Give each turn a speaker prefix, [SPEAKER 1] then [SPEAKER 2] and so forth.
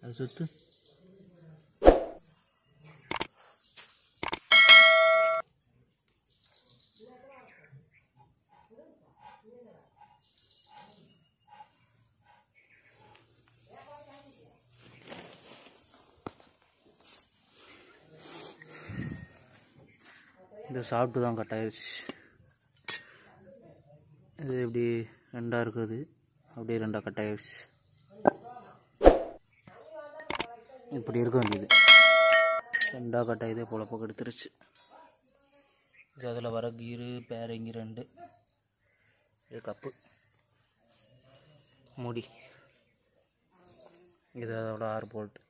[SPEAKER 1] அது சுத்து இதை சாப்பிட்டு தான் கட் ஆயிடுச்சு இது இப்படி ரெண்டாக இருக்குது அப்படியே ரெண்டாக கட் ஆயிடுச்சு இப்படி இருக்க வேண்டியது ரெண்டாக கட் ஆகிதே பொழப்ப கெடுத்துருச்சு இது அதில் வர கீரு பேரங்கி ரெண்டு இது கப்பு மூடி இது அதோட ஆறு போல்ட்டு